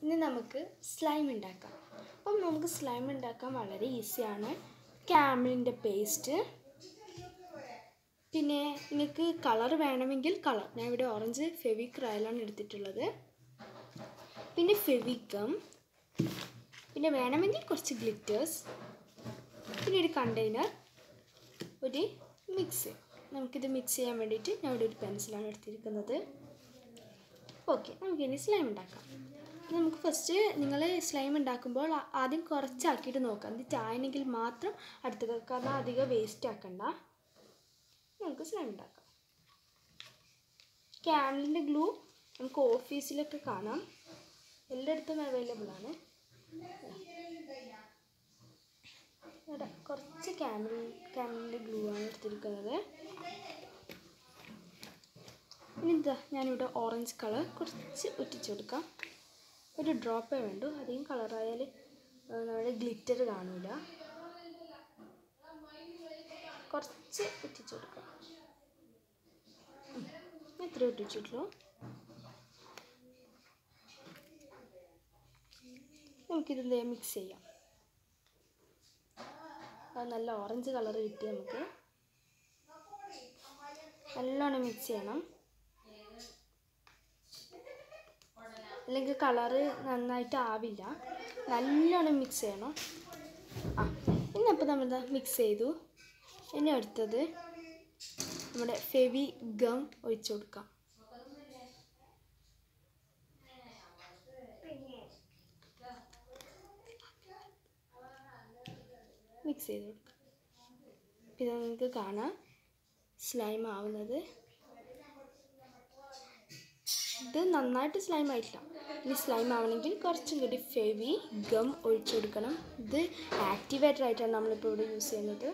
ഇനി നമുക്ക് സ്ലൈം ഉണ്ടാക്കാം അപ്പം നമുക്ക് സ്ലൈം ഉണ്ടാക്കാൻ വളരെ ഈസിയാണ് ക്യാമലിൻ്റെ പേസ്റ്റ് പിന്നെ നിങ്ങൾക്ക് കളർ വേണമെങ്കിൽ കളർ ഞാൻ ഇവിടെ ഓറഞ്ച് ഫെവിക്രയലാണ് എടുത്തിട്ടുള്ളത് പിന്നെ ഫെവിക്കം പിന്നെ വേണമെങ്കിൽ കുറച്ച് ഗ്ലിറ്റേഴ്സ് പിന്നെ ഒരു കണ്ടെയ്നർ ഒരു മിക്സ് നമുക്കിത് മിക്സ് ചെയ്യാൻ വേണ്ടിയിട്ട് ഞാൻ ഇവിടെ ഒരു പെൻസിലാണ് എടുത്തിരിക്കുന്നത് ഓക്കെ നമുക്കിനി സ്ലൈം ഉണ്ടാക്കാം നമുക്ക് ഫസ്റ്റ് നിങ്ങൾ സ്ലൈം ഉണ്ടാക്കുമ്പോൾ ആ- ആദ്യം കുറച്ചാക്കിയിട്ട് നോക്കാം എന്നിട്ട് ആയെങ്കിൽ മാത്രം അടുത്ത് കാരണം അധികം വേസ്റ്റ് ആക്കണ്ട നമുക്ക് സ്ലൈം ഉണ്ടാക്കാം ക്യാമലിൻ്റെ ഗ്ലൂ നമുക്ക് ഓഫീസിലൊക്കെ കാണാം എല്ലായിടത്തും അവൈലബിൾ ആണ് ഇവിടെ കുറച്ച് ക്യാമൽ ക്യാമലിൻ്റെ ഗ്ലൂ ആണ് എടുത്തിരിക്കുന്നത് ഇനി ഇതാ ഞാനിവിടെ ഓറഞ്ച് കളർ കുറച്ച് ഒറ്റിച്ചു കൊടുക്കാം ഒരു ഡ്രോപ്പേ വേണ്ടു അധികം കളറായാൽ നമ്മുടെ ഗ്ലിറ്റർ കാണൂല കുറച്ച് ഒറ്റിച്ചു കൊടുക്കാം ഉം. ഇത്ര ഒറ്റിച്ചിട്ടുള്ളൂ നമുക്കിത് മിക്സ് ചെയ്യാം അത് നല്ല ഓറഞ്ച് കളർ കിട്ടി നമുക്ക് നല്ലോണം മിക്സ് ചെയ്യണം അല്ലെങ്കിൽ കളറ് നന്നായിട്ട് ആവില്ല നല്ലോണം മിക്സ് ചെയ്യണം ആ ഇന്നപ്പോൾ നമ്മൾ മിക്സ് ചെയ്തു ഇനി അടുത്തത് നമ്മുടെ ഫെവി ഗം ഒഴിച്ചു കൊടുക്കാം മിക്സ് ചെയ്ത് കൊടുക്കാം ഇത് നിങ്ങൾക്ക് കാണാം സ്ലൈം ആവുന്നത് ഇത് നന്നായിട്ട് സ്ലൈം ആയിട്ടില്ല ഇനി സ്ലൈം ആവണമെങ്കിൽ കുറച്ചും കൂടി ഫെവി ഗം ഒഴിച്ചു കൊടുക്കണം ഇത് ആക്ടിവേറ്റർ ആയിട്ടാണ് നമ്മളിപ്പോൾ ഇവിടെ യൂസ് ചെയ്യുന്നത്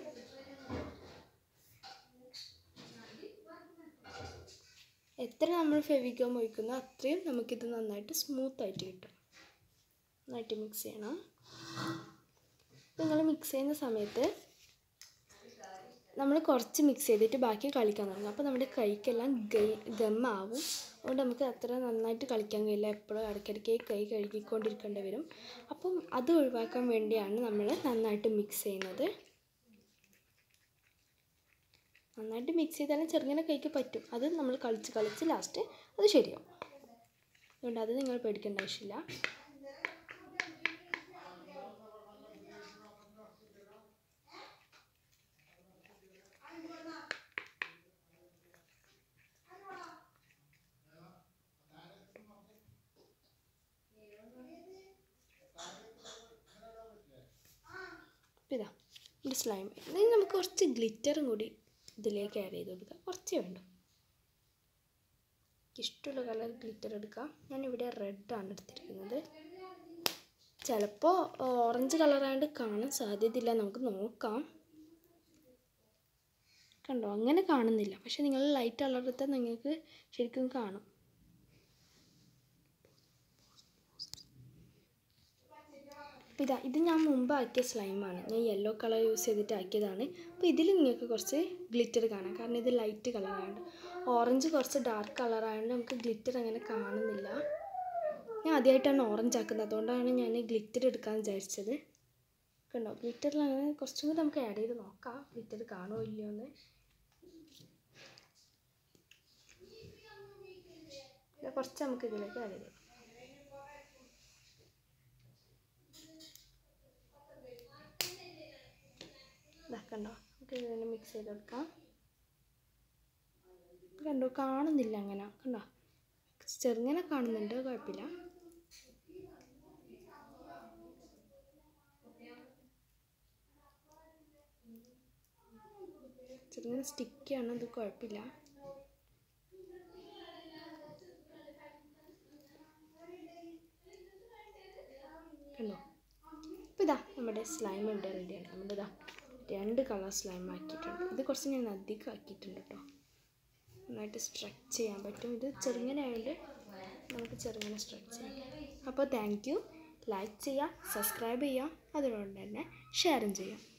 എത്ര നമ്മൾ ഫെവി ഗം ഒഴിക്കുന്നോ അത്രയും നമുക്കിത് നന്നായിട്ട് സ്മൂത്ത് ആയിട്ട് കിട്ടും നന്നായിട്ട് മിക്സ് ചെയ്യണം നിങ്ങൾ മിക്സ് ചെയ്യുന്ന സമയത്ത് നമ്മൾ കുറച്ച് മിക്സ് ചെയ്തിട്ട് ബാക്കി കളിക്കാൻ തുടങ്ങും അപ്പോൾ നമ്മുടെ കൈക്കെല്ലാം ഗൈ ഗമ്മാവും അതുകൊണ്ട് നമുക്ക് അത്ര നന്നായിട്ട് കളിക്കാൻ കഴിയില്ല എപ്പോഴും ഇടയ്ക്കിടയ്ക്ക് കൈ കഴുകിക്കൊണ്ടിരിക്കേണ്ടി വരും അപ്പം അത് ഒഴിവാക്കാൻ വേണ്ടിയാണ് നമ്മൾ നന്നായിട്ട് മിക്സ് ചെയ്യുന്നത് നന്നായിട്ട് മിക്സ് ചെയ്താലും ചെറുങ്ങനെ കൈക്ക് പറ്റും അത് നമ്മൾ കളിച്ച് കളിച്ച് ലാസ്റ്റ് അത് ശരിയാവും അതുകൊണ്ട് അത് നിങ്ങൾ പേടിക്കേണ്ട ആവശ്യമില്ല ഇപ്പം ഇതാ ഇത് സ്ലൈം ഇനി നമുക്ക് കുറച്ച് ഗ്ലിറ്ററും കൂടി ഇതിലേക്ക് ആഡ് ചെയ്ത് കൊടുക്കാം കുറച്ചേ വേണ്ടു ഇഷ്ടമുള്ള കളർ ഗ്ലിറ്റർ എടുക്കാം ഞാനിവിടെ റെഡാണ് എടുത്തിരിക്കുന്നത് ചിലപ്പോൾ ഓറഞ്ച് കളറായതുകൊണ്ട് കാണാൻ സാധ്യതയില്ല നമുക്ക് നോക്കാം കണ്ടോ അങ്ങനെ കാണുന്നില്ല പക്ഷെ നിങ്ങൾ ലൈറ്റ് കളർ എടുത്താൽ നിങ്ങൾക്ക് ശരിക്കും കാണും അപ്പോൾ ഇതാ ഇത് ഞാൻ മുമ്പ് ആക്കിയ സ്ലൈമാണ് ഞാൻ യെല്ലോ കളർ യൂസ് ചെയ്തിട്ട് ആക്കിയതാണ് അപ്പോൾ ഇതിൽ നിങ്ങൾക്ക് കുറച്ച് ഗ്ലിറ്റർ കാണാം കാരണം ഇത് ലൈറ്റ് കളറായതുകൊണ്ട് ഓറഞ്ച് കുറച്ച് ഡാർക്ക് കളറായതുകൊണ്ട് നമുക്ക് ഗ്ലിറ്റർ അങ്ങനെ കാണുന്നില്ല ഞാൻ ആദ്യമായിട്ടാണ് ഓറഞ്ച് ആക്കുന്നത് അതുകൊണ്ടാണ് ഞാൻ ഗ്ലിറ്റർ എടുക്കാൻ വിചാരിച്ചത് കണ്ടോ ഗ്ലിറ്ററിൽ അങ്ങനെ കുറച്ചും കൂടി നമുക്ക് ആഡ് ചെയ്ത് നോക്കാം ഗ്ലിറ്റർ കാണുമോ ഇല്ലയോ എന്ന് ഇത് കുറച്ച് നമുക്ക് ഇതിലേക്ക് ആഡ് ചെയ്ത് ഇതാക്കണ്ടോ നമുക്ക് ഇതിനെ മിക്സ് ചെയ്ത് കൊടുക്കാം കണ്ടോ കാണുന്നില്ല അങ്ങനെ കണ്ടോ ചെറുങ്ങനെ കാണുന്നുണ്ട് കുഴപ്പമില്ല ചെറുങ്ങനെ സ്റ്റിക്കാണ് അത് കുഴപ്പമില്ല കണ്ടോ അപ്പോൾ ഇതാ നമ്മുടെ സ്ലൈം ഉണ്ട് റെഡിയാണ് നമ്മുടെ ഇതാ രണ്ട് കളർ സ്ലൈം ആക്കിയിട്ടുണ്ട് ഇത് കുറച്ച് ഞാൻ അധികം ആക്കിയിട്ടുണ്ട് കേട്ടോ നന്നായിട്ട് സ്ട്രെച്ച് ചെയ്യാൻ പറ്റും ഇത് ചെറുങ്ങനെ ആയതുകൊണ്ട് നമുക്ക് ചെറുങ്ങനെ സ്ട്രെച്ച് ചെയ്യാം അപ്പോൾ താങ്ക് യു ലൈക്ക് ചെയ്യുക സബ്സ്ക്രൈബ് ചെയ്യുക അതിനോട് തന്നെ ഷെയറും ചെയ്യാം